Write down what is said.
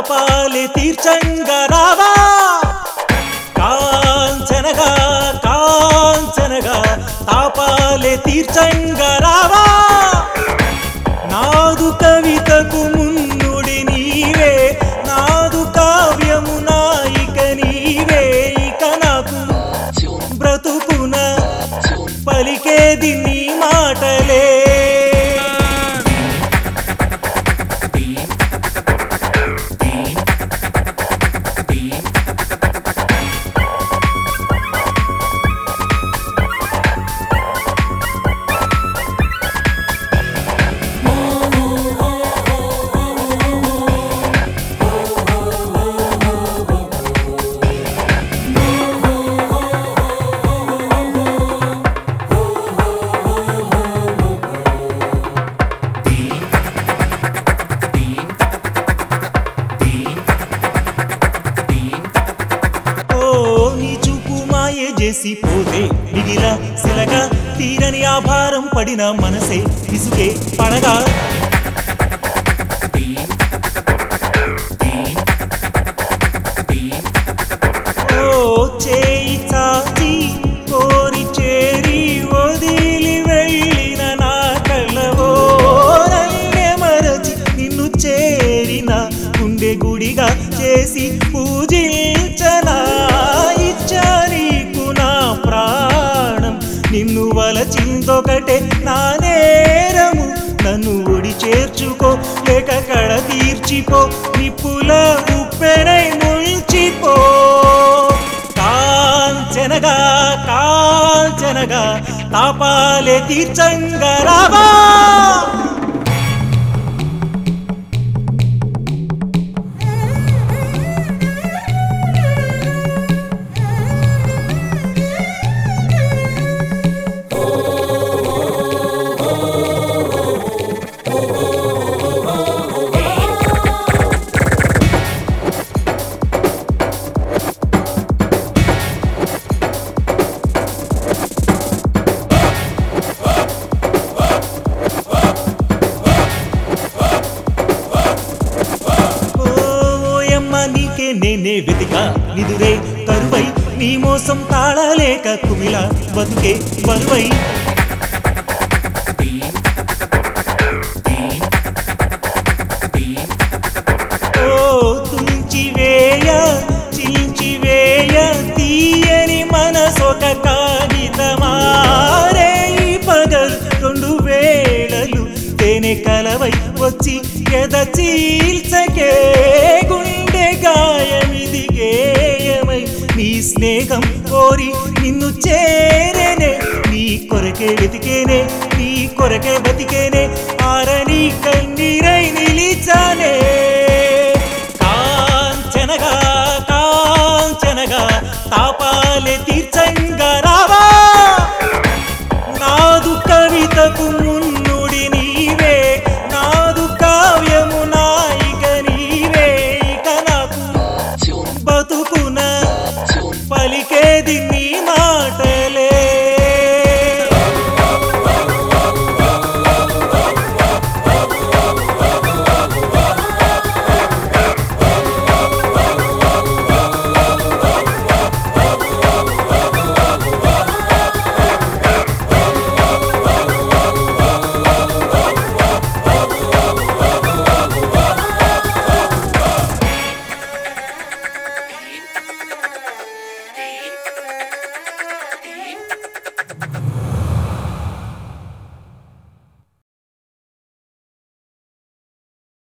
తాపాలి తీర్చంగా రావా కాంచనగా కాంచనగా తాపాలి తీర్చంగా రావా నాదు కవితకు మున్నుడి నీవే నాదు కావ్యము నాయిక నీవే ఇక నాకు బ్రతుకున పలికేది నీ మాటలే ఓ నీ చూపు మాయే చేసి పోతే మిగిల శిలగా తీరని ఆభారం పడిన మనసే ఇసుకే పడగా ఓ చేయి చాచి కోరి చేరి వదిలి వెళ్ళిన నా కళ్ళవో నన్నే మరచి నిన్ను చేరిన గుండె గుడిగా చేసి పూజించనా ఇచ్చా నీకు నా ప్రాణం నిన్ను వలచిందొకటే నా నేరము నన్ను ఒడి చేర్చుకో లేక కడ తీర్చిపో నిప్పుల ఉప్పెనై ముంచిపో కాంచనగా కాంచనగా తాపాలే తీర్చంగా రావా ఓయమ్మ నీకే నేనే వెతిక నిదురే కరువై నీ మోసం తాళలేక కుమిల బతుకే బరువై ఓ తుంచి వేయ చించి వేయ తీయని మనసొక కాగితమారే ఈ పగలు రెండు వేళలు తేనె కలవై వచ్చి ఎద చీల్చకే గుండె గాయమిది గేయమై నీ స్నేహం కోరి నిన్ను చేరేనే నీ కొరకే వెతికేనే నీ కొరకే బతికేనే ఆరని కన్నీరై నిలిచానే కాంచనగా కాంచనగా తాపాలే తీర్చంగా